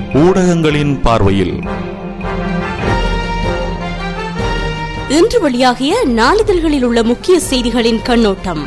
ஊடகங்களின் பார்வையில் இன்று வெளியாகிய நாளிதழ்களில் உள்ள முக்கிய செய்திகளின் கண்ணோட்டம்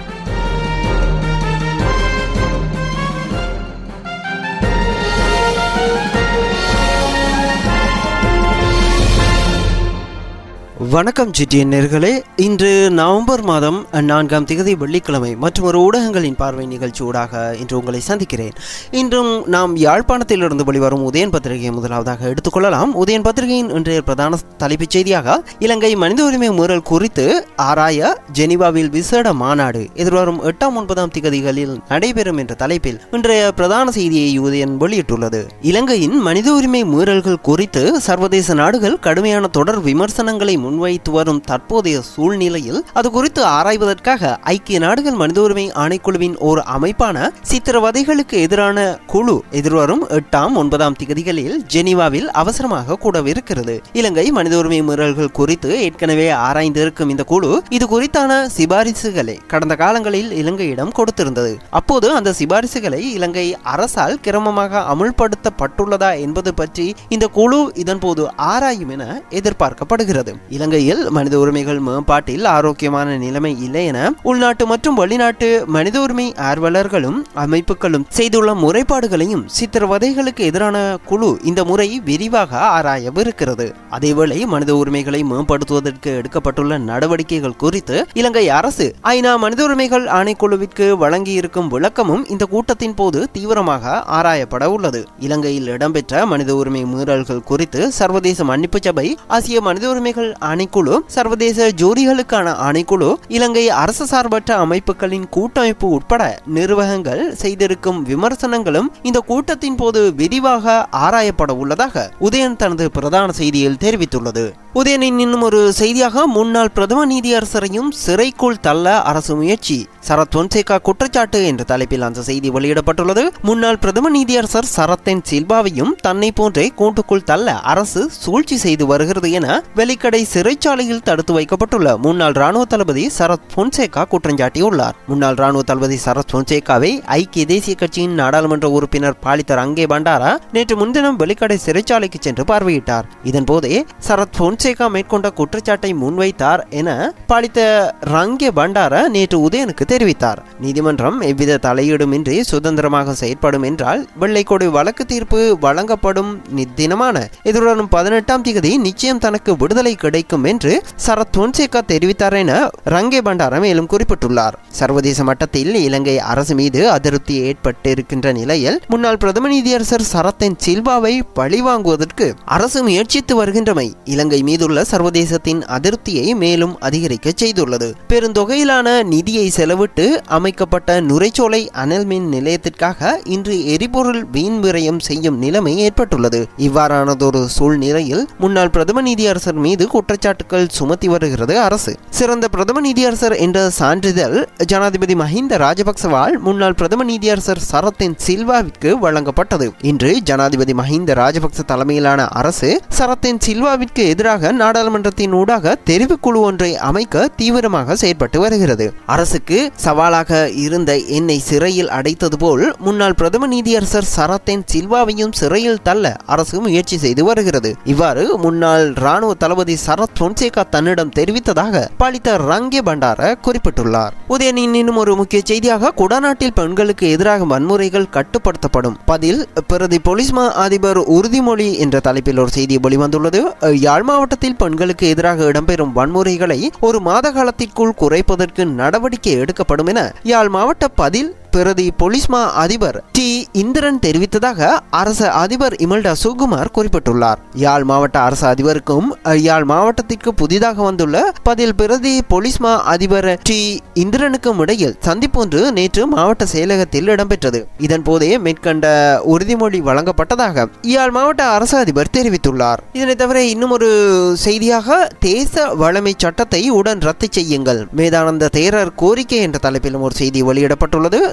வணக்கம் சிட்டியன் நேர்களே இன்று நவம்பர் மாதம் நான்காம் திகதி வெள்ளிக்கிழமை மற்றும் ஒரு ஊடகங்களின் பார்வை நிகழ்ச்சி ஊடாக இன்று உங்களை சந்திக்கிறேன் இன்றும் நாம் யாழ்ப்பாணத்திலிருந்து வெளிவரும் உதயன் பத்திரிகையை முதலாவதாக எடுத்துக்கொள்ளலாம் உதயன் பத்திரிகையின் இன்றைய பிரதான தலைப்புச் செய்தியாக இலங்கை மனித உரிமை மீறல் குறித்து ஆராய ஜெனீவாவில் விசேட மாநாடு எதிர்வரும் எட்டாம் ஒன்பதாம் திகதிகளில் நடைபெறும் என்ற தலைப்பில் இன்றைய பிரதான செய்தியை உதயன் வெளியிட்டுள்ளது இலங்கையின் மனித உரிமை மீறல்கள் குறித்து சர்வதேச நாடுகள் கடுமையான தொடர் விமர்சனங்களை முன்வைத்து வரும் தற்போதைய சூழ்நிலையில் அது குறித்து ஆராய்வதற்காக ஐக்கிய நாடுகள் மனித உரிமை ஆணைக்குழுவின் ஒரு அமைப்பான சித்திரவதைகளுக்கு எதிரான குழு எதிர்வரும் எட்டாம் ஒன்பதாம் திகதிகளில் ஜெனீவாவில் அவசரமாக கூடவிருக்கிறது இலங்கை மனித உரிமை மீறல்கள் குறித்து ஏற்கனவே ஆராய்ந்திருக்கும் இந்த குழு இது குறித்தான சிபாரிசுகளை கடந்த காலங்களில் இலங்கையிடம் கொடுத்திருந்தது அப்போது அந்த சிபாரிசுகளை இலங்கை அரசால் கிரமமாக அமுல்படுத்தப்பட்டுள்ளதா என்பது பற்றி இந்த குழு இதன்போது ஆராயும் என எதிர்பார்க்கப்படுகிறது இலங்கையில் மனித உரிமைகள் மேம்பாட்டில் ஆரோக்கியமான நிலைமை இல்லை என உள்நாட்டு மற்றும் வெளிநாட்டு மனித உரிமை ஆர்வலர்களும் அமைப்புகளும் செய்துள்ள முறைப்பாடுகளையும் சித்திரவதைகளுக்கு எதிரான குழு இந்த முறை விரிவாக ஆராயவிருக்கிறது அதேவேளை மனித உரிமைகளை மேம்படுத்துவதற்கு எடுக்கப்பட்டுள்ள நடவடிக்கைகள் குறித்து இலங்கை அரசு ஐநா மனித உரிமைகள் ஆணைக்குழுவிற்கு வழங்கியிருக்கும் விளக்கமும் இந்த கூட்டத்தின் போது தீவிரமாக ஆராயப்பட உள்ளது இலங்கையில் இடம்பெற்ற மனித உரிமை மீறல்கள் குறித்து சர்வதேச மன்னிப்பு சபை ஆசிய மனித உரிமைகள் ஆணைக்குழு சர்வதேச ஜோடிகளுக்கான ஆணைக்குழு இலங்கை அரசு சார்பற்ற அமைப்புகளின் கூட்டமைப்பு உட்பட நிர்வாகங்கள் செய்திருக்கும் விமர்சனங்களும் இந்த கூட்டத்தின் போது விரிவாக ஆராயப்பட உள்ளதாக உதயன் தனது பிரதான செய்தியில் தெரிவித்துள்ளது உதயனின் இன்னும் ஒரு செய்தியாக முன்னாள் பிரதம நீதியரசரையும் சிறைக்குள் தள்ள அரசு முயற்சி சரத் பொன்சேகா குற்றச்சாட்டு என்ற தலைப்பில் அந்த செய்தி வெளியிடப்பட்டுள்ளது முன்னாள் பிரதம நீதியரசர் சரத்தின் சில்வாவையும் தன்னை போன்றே கூட்டுக்குள் தள்ள அரசு சூழ்ச்சி செய்து வருகிறது என வெலிக்கடை சிறைச்சாலையில் தடுத்து வைக்கப்பட்டுள்ள முன்னாள் ராணுவ தளபதி சரத் பொன்சேகா குற்றஞ்சாட்டியுள்ளார் முன்னாள் ராணுவ தளபதி சரத் பொன்சேகாவை ஐக்கிய தேசிய கட்சியின் நாடாளுமன்ற உறுப்பினர் பாலித்தர் அங்கே பண்டாரா நேற்று முன்தினம் வெலிக்கடை சிறைச்சாலைக்கு சென்று பார்வையிட்டார் இதன்போதே சரத் பொன்சேகா மேற்கொண்ட குற்றச்சாட்டை முன்வைத்தார் என பாலித்த ரங்கே பண்டார நேற்று உதயனுக்கு தெரிவித்தார் நீதிமன்றம் எவ்வித தலையீடுமின்றி சுதந்திரமாக செயற்படும் என்றால் வெள்ளைக்கொடி வழக்கு தீர்ப்பு வழங்கப்படும் தினமான எதிர்வரும் பதினெட்டாம் தேதி நிச்சயம் தனக்கு விடுதலை கிடைக்கும் என்று சரத் பொன்சேகா தெரிவித்தார் என ரங்கே பண்டார மேலும் குறிப்பிட்டுள்ளார் சர்வதேச மட்டத்தில் இலங்கை அரசு மீது அதிருப்தி ஏற்பட்டிருக்கின்ற நிலையில் முன்னாள் பிரதம நீதியரசர் சரத்தின் சில்வாவை பழிவாங்குவதற்கு அரசு முயற்சித்து வருகின்றமை இலங்கை மீதுள்ள சர்வதேசத்தின் அதிருப்தியை மேலும் அதிகரிக்க செய்துள்ளது பெருந்தொகையிலான நிதியை செலவிட்டு அமைக்கப்பட்ட நுரைச்சோலை அனல் மின் நிலையத்திற்காக இன்று எரிபொருள் வீண் விரயம் செய்யும் நிலைமை ஏற்பட்டுள்ளது இவ்வாறானதொரு சூழ்நிலையில் முன்னாள் பிரதம நீதியரசர் மீது குற்றச்சாட்டுகள் சுமத்தி வருகிறது அரசு சிறந்த பிரதம நீதியரசர் என்ற சான்றிதழ் ஜனாதிபதி மஹிந்த ராஜபக்சவால் முன்னாள் பிரதம நீதியரசர் சரத்தின் சில்வாவிற்கு வழங்கப்பட்டது இன்று ஜனாதிபதி மஹிந்த ராஜபக்ச தலைமையிலான அரசு சரத்தின் சில்வாவிற்கு எதிராக நாடாளுமன்றத்தின் ஊடாக தெரிவுக்குழு ஒன்றை அமைக்க தீவிரமாக செயற்பட்டு வருகிறது அரசுக்கு சவாலாக இருந்த என்னை சிறையில் அடைத்தது போல் முன்னாள் பிரதம நீதியரசர் சரத்தின் சில்வாவையும் சிறையில் தள்ள அரசு முயற்சி செய்து வருகிறது இவ்வாறு முன்னாள் ராணுவ தளபதி சரத் பொன்சேகா தன்னிடம் தெரிவித்ததாக பாலித்த ரங்கே பண்டார குறிப்பிட்டுள்ளார் உதயனின் இன்னும் ஒரு முக்கிய செய்தியாக குடாநாட்டில் பெண்களுக்கு எதிராக வன்முறைகள் கட்டுப்படுத்தப்படும் பதில் பிரதி போலீஸ் மா அதிபர் உறுதிமொழி என்ற தலைப்பில் ஒரு செய்தி வெளிவந்துள்ளது யாழ் மாவட்டத்தில் பெண்களுக்கு எதிராக இடம்பெறும் வன்முறைகளை ஒரு மாத காலத்திற்குள் குறைப்பதற்கு நடவடிக்கை எடுக்கப்படும் என யாழ் மாவட்ட பதில் பிரதி பொலிஸ்மா அதிபர் டி இந்திரன் தெரிவித்ததாக அரச அதிபர் இமல்டா சுகுமார் குறிப்பிட்டுள்ளார் யாழ் மாவட்ட அரசு அதிபருக்கும் யாழ் மாவட்டத்திற்கு புதிதாக வந்துள்ள பதில் பிரதி பொலிஸ்மா அதிபர் டி இந்திரனுக்கும் இடையில் சந்திப்பொன்று நேற்று மாவட்ட செயலகத்தில் இடம்பெற்றது இதன் போதே மேற்கண்ட உறுதிமொழி வழங்கப்பட்டதாக யாழ் மாவட்ட அரசு அதிபர் தெரிவித்துள்ளார் இதனை தவிர இன்னும் ஒரு செய்தியாக தேச வளமை சட்டத்தை உடன் ரத்து செய்யுங்கள் மேதானந்த தேரர் கோரிக்கை என்ற தலைப்பிலும் ஒரு செய்தி வெளியிடப்பட்டுள்ளது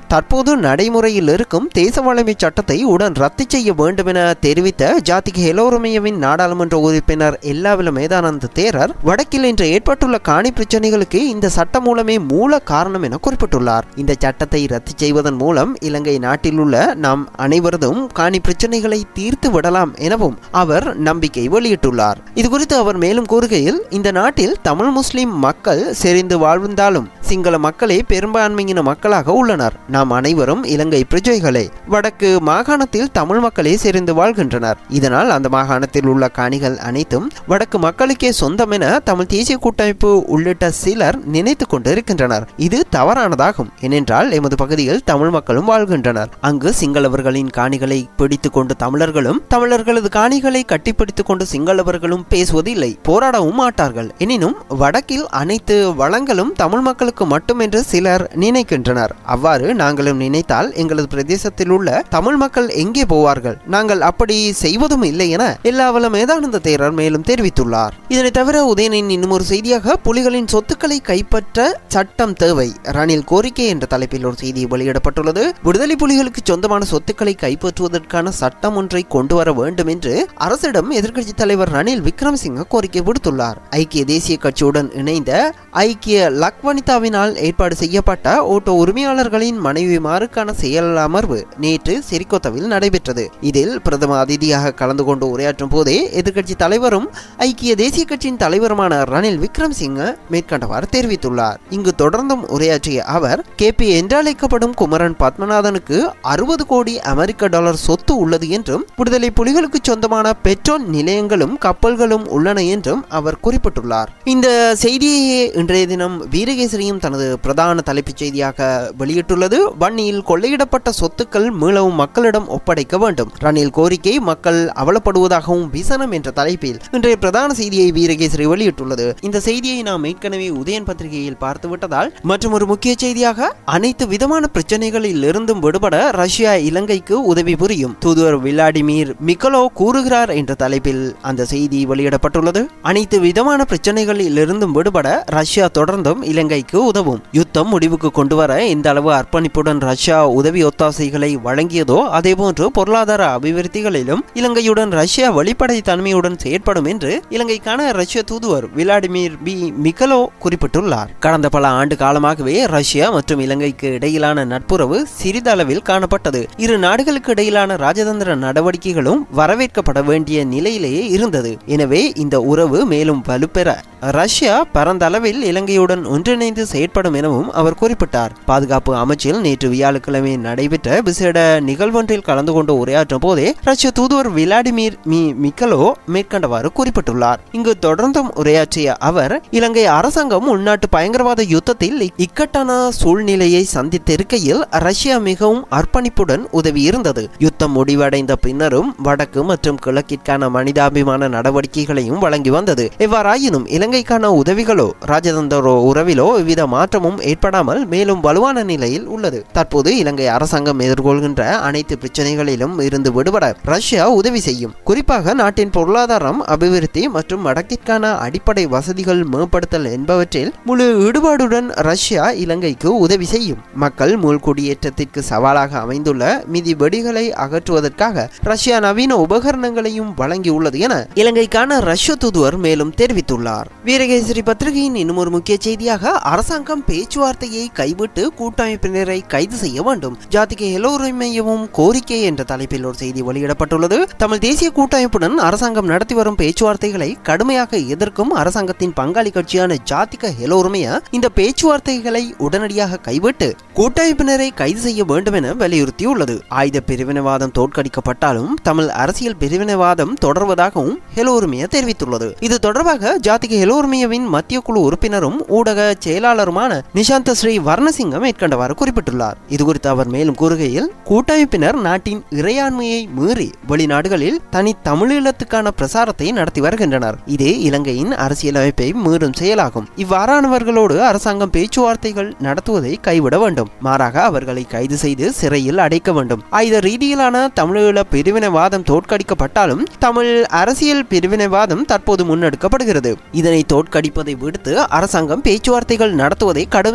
தற்போது நடைமுறையில் இருக்கும் தேசவாளமை சட்டத்தை உடன் ரத்து செய்ய வேண்டும் என தெரிவித்த ஜாதிக ஹெலோரமையவின் நாடாளுமன்ற உறுப்பினர் எல்லாவில மேதானந்த தேரர் வடக்கில் இன்று ஏற்பட்டுள்ள காணி பிரச்சனைகளுக்கு இந்த சட்டம் மூலமே மூல காரணம் என குறிப்பிட்டுள்ளார் இந்த சட்டத்தை ரத்து செய்வதன் மூலம் இலங்கை நாட்டில் உள்ள நாம் அனைவரதும் காணி பிரச்சனைகளை தீர்த்து விடலாம் எனவும் அவர் நம்பிக்கை வெளியிட்டுள்ளார் இது குறித்து அவர் மேலும் கூறுகையில் இந்த நாட்டில் தமிழ் முஸ்லிம் மக்கள் செறிந்து வாழ்ந்தாலும் சிங்கள மக்களே பெரும்பான்மையின மக்களாக உள்ளனர் நாம் அனைவரும் இலங்கை பிரஜைகளே வடக்கு மாகாணத்தில் தமிழ் மக்களே செறிந்து வாழ்கின்றனர் இதனால் அந்த மாகாணத்தில் உள்ள காணிகள் அனைத்தும் வடக்கு மக்களுக்கே சொந்தம் என தமிழ் தேசிய கூட்டமைப்பு உள்ளிட்ட சிலர் நினைத்து கொண்டிருக்கின்றனர் இது தவறானதாகும் ஏனென்றால் எமது பகுதியில் தமிழ் மக்களும் வாழ்கின்றனர் அங்கு சிங்களவர்களின் காணிகளை பிடித்துக் கொண்டு தமிழர்களும் தமிழர்களது காணிகளை கட்டிப்பிடித்துக் கொண்டு சிங்களவர்களும் பேசுவதில்லை போராடவும் மாட்டார்கள் எனினும் வடக்கில் அனைத்து வளங்களும் தமிழ் மக்களுக்கு மட்டும் என்று சிலர் நினைக்கின்றனர் அவ்வாறு நாங்களும் நினைத்தால் எங்களது பிரதேசத்தில் உள்ள தமிழ் மக்கள் எங்கே போவார்கள் நாங்கள் அப்படி செய்வதும் இல்லை என எல்லாவல மேதானந்த தேரர் மேலும் தெரிவித்துள்ளார் இதனை தவிர உதயனின் இன்னும் ஒரு செய்தியாக புலிகளின் சொத்துக்களை கைப்பற்ற சட்டம் தேவை ரணில் கோரிக்கை என்ற தலைப்பில் ஒரு செய்தி வெளியிடப்பட்டுள்ளது விடுதலை புலிகளுக்கு சொந்தமான சொத்துக்களை கைப்பற்றுவதற்கான சட்டம் ஒன்றை கொண்டு வர வேண்டும் என்று அரசிடம் எதிர்க்கட்சி தலைவர் ரணில் விக்ரமசிங்க கோரிக்கை விடுத்துள்ளார் ஐக்கிய தேசிய கட்சியுடன் இணைந்த ஐக்கிய லக்வனிதாவினால் ஏற்பாடு செய்யப்பட்ட ஓட்டோ உரிமையாளர்களின் மனைவிமாருக்கான செயல் அமர்வு நேற்று சிறிகொத்தவில் நடைபெற்றது இதில் பிரதம அதிதியாக கலந்து கொண்டு உரையாற்றும் போதே எதிர்க்கட்சி தலைவரும் ஐக்கிய தேசிய கட்சியின் தலைவருமான ரணில் விக்ரம்சிங்க மேற்கண்டவாறு தெரிவித்துள்ளார் இங்கு தொடர்ந்தும் உரையாற்றிய அவர் கேபி என்றழைக்கப்படும் குமரன் பத்மநாதனுக்கு அறுபது கோடி அமெரிக்க டாலர் சொத்து உள்ளது என்றும் விடுதலை புலிகளுக்கு சொந்தமான பெட்ரோல் நிலையங்களும் கப்பல்களும் உள்ளன என்றும் அவர் குறிப்பிட்டுள்ளார் இந்த செய்தியையே இன்றைய தினம் வீரகேசரியும் தனது பிரதான தலைப்புச் செய்தியாக வெளியிட்டுள்ளது வன்னியில் கொள்ளையிடப்பட்ட சொத்துக்கள் மீளவும் மக்களிடம் ஒப்படைக்க வேண்டும் ரணில் கோரிக்கை மக்கள் அவலப்படுவதாகவும் விசனம் என்ற தலைப்பில் இன்றைய பிரதான செய்தியை வீரகேசரி வெளியிட்டுள்ளது இந்த செய்தியை நாம் ஏற்கனவே உதயன் பத்திரிகையில் பார்த்து விட்டதால் மற்றும் ஒரு முக்கிய செய்தியாக அனைத்து விதமான பிரச்சனைகளில் இருந்தும் விடுபட ரஷ்யா இலங்கைக்கு உதவி புரியும் தூதுவர் விளாடிமிர் மிக்கலோ கூறுகிறார் என்ற தலைப்பில் அந்த செய்தி வெளியிடப்பட்டுள்ளது அனைத்து விதமான பிரச்சனைகளில் இருந்தும் விடுபட ரஷ்யா தொடர்ந்தும் இலங்கைக்கு உதவும் யுத்தம் முடிவுக்கு கொண்டு வர இந்த அளவு அர்ப்பணிப்புடன் ரஷ்யா உதவி ஒத்தாசைகளை வழங்கியதோ அதேபோன்று பொருளாதார அபிவிருத்திகளிலும் இலங்கையுடன் ரஷ்யா வெளிப்படை தன்மையுடன் செயற்படும் என்று இலங்கைக்கான ரஷ்ய தூதுவர் விளாடிமிர் பி மிக்கலோ குறிப்பிட்டுள்ளார் கடந்த பல ஆண்டு காலமாகவே ரஷ்யா மற்றும் இலங்கைக்கு இடையிலான நட்புறவு சிறிதளவில் காணப்பட்டது இரு நாடுகளுக்கு இடையிலான ராஜதந்திர நடவடிக்கைகளும் வரவேற்கப்பட வேண்டிய நிலையிலேயே இருந்தது எனவே இந்த உறவு மேலும் வலுப்பெற ரஷ்யா பரந்தளவில் இலங்கையுடன் ஒன்றிணைந்து செயற்படும் எனவும் அவர் குறிப்பிட்டார் பாதுகாப்பு அமைச்சில் நேற்று வியாழக்கிழமை நடைபெற்ற விசேட நிகழ்வொன்றில் கலந்து கொண்டு உரையாற்றும் போதே ரஷ்ய தூதுவர் விளாடிமிர் மி மிக்கலோ மேற்கண்டவாறு குறிப்பிட்டுள்ளார் இங்கு தொடர்ந்தும் உரையாற்றிய அவர் இலங்கை அரசாங்கம் உள்நாட்டு பயங்கரவாத யுத்தத்தில் இக்- இக்கட்டான சூழ்நிலையை சந்தித்திருக்கையில் ரஷ்யா மிகவும் அர்ப்பணிப்புடன் உதவி இருந்தது யுத்தம் முடிவடைந்த பின்னரும் வடக்கு மற்றும் கிழக்கிற்கான மனிதாபிமான நடவடிக்கைகளையும் வழங்கி வந்தது எவ்வாறாயினும் இலங்கைக்கான உதவிகளோ ராஜதந்திர உறவிலோ எவ்வித மாற்றமும் ஏற்படாமல் மேலும் வலுவான நிலையில் உள்ளது தற்போது இலங்கை அரசாங்கம் எதிர்கொள்கின்ற அனைத்து பிரச்சனைகளிலும் இருந்து விடுபட ரஷ்யா உதவி செய்யும் குறிப்பாக நாட்டின் பொருளாதாரம் அபிவிருத்தி மற்றும் வடக்கிற்கான அடிப்படை வசதிகள் மேம்படுத்தல் என்பவற்றில் முழு ஈடுபாடுடன் ரஷ்யா இலங்கைக்கு உதவி செய்யும் மக்கள் மூழ்குடியேற்றத்திற்கு சவாலாக அமைந்துள்ள மிதி வெடிகளை அகற்றுவதற்காக ரஷ்யா நவீன உபகரணங்களையும் வழங்கியுள்ளது என இலங்கைக்கான ரஷ்ய தூதுவர் மேலும் தெரிவித்துள்ளார் வீரகேசரி பத்திரிகையின் இன்னும் ஒரு முக்கிய செய்தியாக அரசாங்கம் பேச்சுவார்த்தையை கைவிட்டு கூட்டமைப்பினரை கைது செய்ய வேண்டும் ஜாதிக எல்லோருமையவும் கோரிக்கை என்ற தலைப்பில் ஒரு செய்தி வெளியிடப்பட்டுள்ளது தமிழ் தேசிய கூட்டமைப்புடன் அரசாங்கம் நடத்தி வரும் பேச்சுவார்த்தைகளை கடுமையாக எதிர்க்கும் அரசாங்கத்தின் பங்காளி கட்சியான ஜாதிக எல்லோருமைய இந்த பேச்சுவார்த்தைகளை உடனடியாக கைவிட்டு கூட்டமைப்பினரை கைது செய்ய வேண்டும் என வலியுறுத்தியுள்ளது ஆயுத பிரிவினைவாதம் தோற்கடிக்கப்பட்டாலும் தமிழ் அரசியல் பிரிவினைவாதம் தொடர்வதாகவும் ஹெலோருமிய தெரிவித்துள்ளது இது தொடர்பாக ஜாதிக ஹெலோருமியவின் மத்திய குழு உறுப்பினரும் ஊடக செயலாளருமான நிஷாந்த ஸ்ரீ வர்ணசிங்கம் மேற்கண்டவாறு குறிப்பிட்டுள்ளார் இது குறித்து அவர் மேலும் கூறுகையில் கூட்டமைப்பினர் நாட்டின் இறையாண்மையை மீறி வெளிநாடுகளில் தனி தமிழீழத்துக்கான பிரசாரத்தை நடத்தி வருகின்றனர் இது இலங்கையின் அரசியலமைப்பை மீறும் செயலாகும் இவ்வாறானவர்களோடு அரசாங்கம் பேச்சுவார்த்தைகள் நடத்துவதை கைவிட வேண்டும் மாறாக அவர்களை கைது செய்து சிறையில் அடைக்க வேண்டும் ஆயுத ரீதியிலான தமிழீழ பிரிவினைவாதம் தோற்கடிக்கப்பட்டாலும் தமிழ் அரசியல் பிரிவினைவாதம் தற்போது முன்னெடுக்கப்படுகிறது இதனை தோற்கடிப்பதை விடுத்து அரசாங்கம் பேச்சுவார்த்தைகள் நடத்துவதை கடுமையாக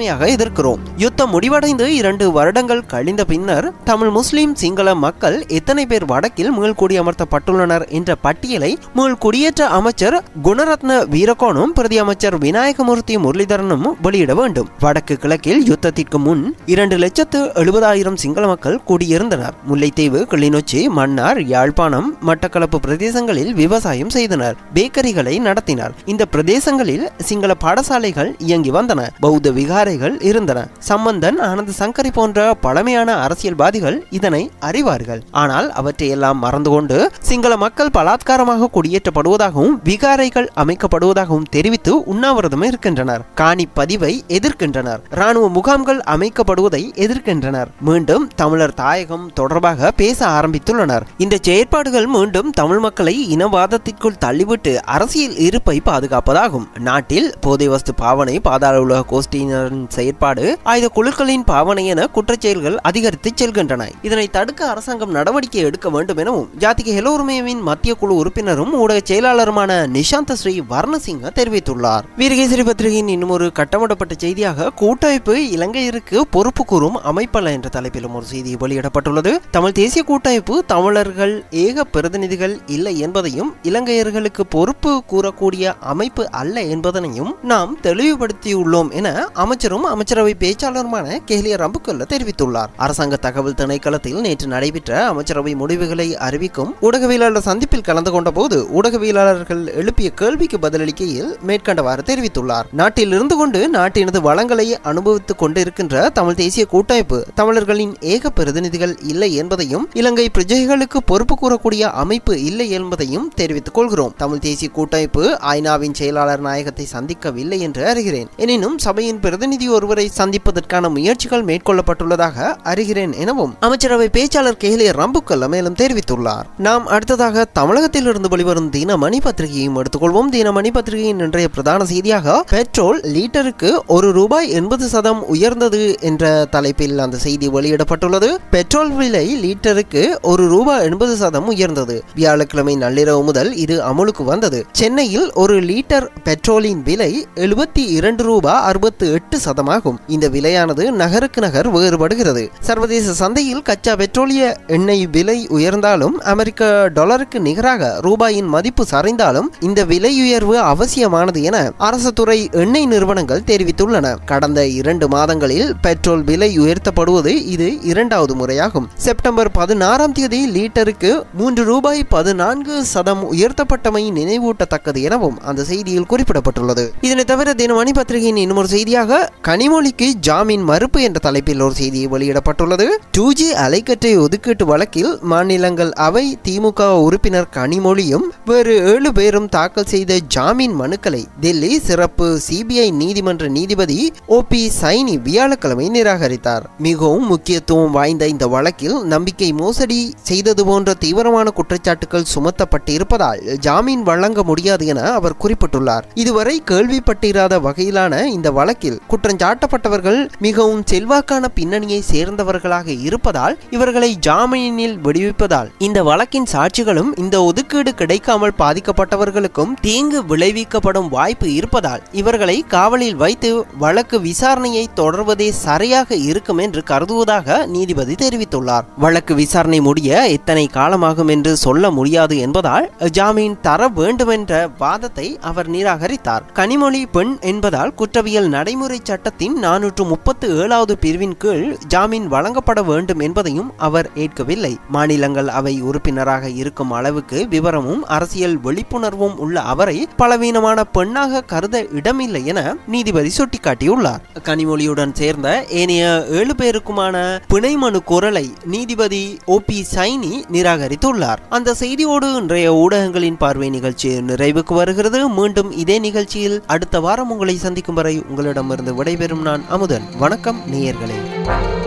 கடுமையாக எதிர்க்கிறோம் யுத்தம் முடிவடைந்து இரண்டு வருடங்கள் கழிந்த பின்னர் தமிழ் முஸ்லிம் சிங்கள மக்கள் எத்தனை பேர் வடக்கில் மீள் குடியமர்த்தப்பட்டுள்ளனர் என்ற பட்டியலை மீள் குடியேற்ற அமைச்சர் குணரத்ன வீரகோனும் பிரதி அமைச்சர் விநாயகமூர்த்தி முரளிதரனும் வெளியிட வேண்டும் வடக்கு கிழக்கில் யுத்தத்திற்கு முன் இரண்டு லட்சத்து எழுபதாயிரம் சிங்கள மக்கள் குடியிருந்தனர் முல்லைத்தீவு கிளிநொச்சி மன்னார் யாழ்ப்பாணம் மட்டக்களப்பு பிரதேசங்களில் விவசாயம் செய்தனர் பேக்கரிகளை நடத்தினர் இந்த பிரதேசங்களில் சிங்கள பாடசாலைகள் இயங்கி வந்தன பௌத்த விகாரைகள் இருந்தன சம்பந்தன் ஆனந்த சங்கரி போன்ற பழமையான அரசியல்வாதிகள் இதனை அறிவார்கள் ஆனால் அவற்றையெல்லாம் மறந்து கொண்டு சிங்கள மக்கள் பலாத்காரமாக குடியேற்றப்படுவதாகவும் விகாரைகள் அமைக்கப்படுவதாகவும் தெரிவித்து உண்ணாவிரதம் இருக்கின்றனர் காணி பதிவை எதிர்க்கின்றனர் ராணுவ முகாம்கள் அமைக்கப்படுவதை எதிர்க்கின்றனர் மீண்டும் தமிழர் தாயகம் தொடர்பாக பேச ஆரம்பித்துள்ளனர் இந்த செயற்பாடுகள் மீண்டும் தமிழ் மக்களை இனவாதத்திற்குள் தள்ளிவிட்டு அரசியல் இருப்பை பாதுகாப்பதாகும் நாட்டில் போதை வஸ்து பாவனை பாதாள உலக கோஷ்டியினரின் செயற்பாடு ஆயுத குழுக்களின் பாவனை என குற்றச்செயல்கள் அதிகரித்து செல்கின்றன இதனை தடுக்க அரசாங்கம் நடவடிக்கை எடுக்க வேண்டும் எனவும் ஜாதிக ஹெலோருமேவின் மத்திய குழு உறுப்பினரும் ஊடக செயலாளருமான நிஷாந்த ஸ்ரீ வர்ணசிங்க தெரிவித்துள்ளார் வீரகேசரி பத்திரிகையின் இன்னும் ஒரு கட்டமிடப்பட்ட செய்தியாக கூட்டமைப்பு இலங்கையருக்கு பொறுப்பு கூறும் அமைப்பல்ல என்ற தலைப்பிலும் ஒரு செய்தி வெளியிடப்பட்டுள்ளது தமிழ் தேசிய கூட்டமைப்பு தமிழர்கள் ஏக பிரதிநிதிகள் இல்லை என்பதையும் இலங்கையர்களுக்கு பொறுப்பு கூறக்கூடிய அமைப்பு அல்ல என்பதனையும் நாம் தெளிவுபடுத்தியுள்ளோம் என அமைச்சரும் அமைச்சரவை பேச்சாளருமான கேலிய ரம்புக்கல்ல தெரிவித்துள்ளார் அரசாங்க தகவல் திணைக்களத்தில் நேற்று நடைபெற்ற அமைச்சரவை முடிவுகளை அறிவிக்கும் ஊடகவியலாளர் சந்திப்பில் கலந்து கொண்ட போது ஊடகவியலாளர்கள் எழுப்பிய கேள்விக்கு பதிலளிக்கையில் மேற்கண்டவாறு தெரிவித்துள்ளார் நாட்டில் இருந்து கொண்டு நாட்டினது வளங்களை அனுபவித்துக் கொண்டிருக்கின்ற தமிழ் தேசிய கூட்டமைப்பு தமிழர்களின் ஏக பிரதிநிதிகள் இல்லை என்பதையும் இலங்கை பிரஜைகளுக்கு பொறுப்பு கூறக்கூடிய அமைப்பு இல்லை என்பதையும் தெரிவித்துக் கொள்கிறோம் தமிழ் தேசிய கூட்டமைப்பு ஐநாவின் செயலாளர் நாயகத்தை சந்திக்கவில்லை என்று அறிகிறேன் எனினும் சபையின் பிரதிநிதி ஒருவரை சந்திப்பதற்கான முயற்சிகள் மேற்கொள்ளப்பட்டுள்ளதாக அறிகிறேன் எனவும் அமைச்சரவை பேச்சாளர் கேலிய ரம்புக்கல்ல மேலும் தெரிவித்துள்ளார் நாம் அடுத்ததாக தமிழகத்தில் இருந்து வெளிவரும் தினமணி பத்திரிகையையும் எடுத்துக்கொள்வோம் தினமணி பத்திரிகையின் இன்றைய பிரதான செய்தியாக பெட்ரோல் லீட்டருக்கு ஒரு ரூபாய் எண்பது சதம் உயர்ந்தது என்ற தலைப்பில் அந்த செய்தி வெளியிடப்பட்டுள்ளது பெட்ரோல் விலை லீட்டருக்கு ஒரு ரூபாய் எண்பது சதம் உயர்ந்தது வியாழக்கிழமை நள்ளிரவு முதல் இது அமலுக்கு வந்தது சென்னையில் ஒரு லீட்டர் பெட்ரோலின் விலை எழுபத்தி இரண்டு ரூபாய் அறுபத்து எட்டு சதமாகும் இந்த விலையானது நகருக்கு நகர் வேறுபடுகிறது சர்வதேச சந்தையில் கச்சா பெட்ரோலிய எண்ணெய் விலை உயர்ந்தாலும் அமெரிக்க டாலருக்கு நிகராக ரூபாயின் மதிப்பு சரிந்தாலும் இந்த விலை உயர்வு அவசியமானது என அரசு துறை எண்ணெய் நிறுவனங்கள் தெரிவித்துள்ளன கடந்த இரண்டு மாதங்களில் பெட்ரோல் விலை உயர்த்தப்படுவது இது இரண்டாவது முறையாகும் செப்டம்பர் பதினாறாம் தேதி லீட்டருக்கு மூன்று ரூபாய் பதினான்கு சதம் உயர்த்தப்பட்டமை நினைவூட்டத்தக்கது எனவும் அந்த செய்தியில் குறிப்பிடப்பட்டுள்ளது இதனை தவிர தினமணி பத்திரிகையின் இன்னொரு செய்தியாக கனிமொழிக்கு ஜாமீன் மறுப்பு என்ற தலைப்பில் ஒரு செய்தி வெளியிடப்பட்டுள்ளது டூ ஜி அலைக்கற்றை ஒதுக்கீட்டு வழக்கில் மாநிலங்கள் அவை திமுக உறுப்பினர் கனிமொழியும் வேறு ஏழு பேரும் தாக்கல் செய்த ஜாமீன் மனுக்களை டெல்லி சிறப்பு சிபிஐ நீதிமன்ற நீதிபதி ஓ பி சைனி வியாழக்கிழமை நிராகரித்தார் மிகவும் முக்கியத்துவம் வாய்ந்த இந்த வழக்கில் நம்பிக்கை மோசடி செய்தது போன்ற தீவிரமான குற்றச்சாட்டுகள் சுமத்தப்பட்டு இருப்பதால் ஜாமீன் வழங்க முடியாது என அவர் குறிப்பிட்டுள்ளார் இதுவரை கேள்விப்பட்டிராத வகையிலான இந்த வழக்கில் குற்றஞ்சாட்டப்பட்டவர்கள் மிகவும் செல்வாக்கான பின்னணியை சேர்ந்தவர்களாக இருப்பதால் இவர்களை ஜாமீனில் விடுவிப்பதால் இந்த வழக்கின் சாட்சிகளும் இந்த ஒதுக்கீடு கிடைக்காமல் பாதிக்கப்பட்டவர்களுக்கும் தீங்கு விளைவிக்கப்படும் வாய்ப்பு இருப்பதால் இவர்களை காவலில் வைத்து வழக்கு விசாரணையை தொடர்வதே சரியாக இருக்கும் என்று கருதுவதாக நீதிபதி தெரிவித்துள்ளார் வழக்கு விசாரணை முடிய எத்தனை காலமாகும் என்று சொல்ல முடியாது என்பதால் ஜாமீன் தர வேண்டுமென்ற வாதத்தை அவர் நிராகரித்தார் கனிமொழி பெண் என்பதால் குற்றவியல் நடைமுறை சட்டத்தின் நானூற்று முப்பத்து ஏழாவது பிரிவின் கீழ் ஜாமீன் வழங்கப்பட வேண்டும் என்பதையும் அவர் ஏற்கவில்லை மாநிலங்கள் அவை உறுப்பினராக இருக்கும் அளவுக்கு விவரமும் அரசியல் விழிப்புணர்வும் உள்ள அவரை பலவீனமான பெண்ணாக கருத இடமில்லை என நீதிபதி சுட்டிக்காட்டியுள்ளார் கனிமொழியுடன் சேர்ந்த ஏனைய ஏழு பேருக்குமான பிணை மனு குரலை நீதிபதி ஓ பி சைனி நிராகரித்துள்ளார் அந்த செய்தியோடு இன்றைய ஊடகங்களின் பார்வை நிகழ்ச்சி நிறைவுக்கு வருகிறது மீண்டும் இதே நிகழ்ச்சியில் அடுத்த வாரம் உங்களை சந்திக்கும் வரை உங்களிடமிருந்து விடைபெறும் நான் அமுதன் வணக்கம் நேயர்களே